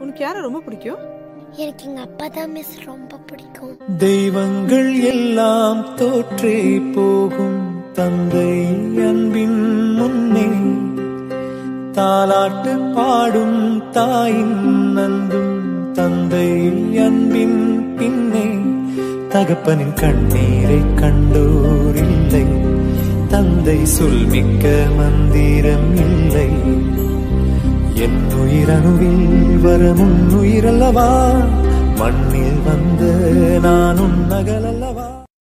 உனக்கு யாரை ரொம்ப பிடிக்கும் எனக்கு எங்க அப்பா தான் மிஸ் ரொம்ப பிடிக்கும் தெய்வங்கள் எல்லாம் தோற்றே போகும் தந்தை அன்பின் முன்னே தாலாட்டு பாடும் தாயின் அன்பும் தந்தை அன்பின் பின்னே தகப்பனின் கண்ணீரை கண்டோர் இல்லை தந்தை சொல்மிக்க மந்திரம் இல்லை என் உயிரணுவில் வரும் உயிரல்லவா மண்ணில் வந்த நான் உன் நகலல்லவா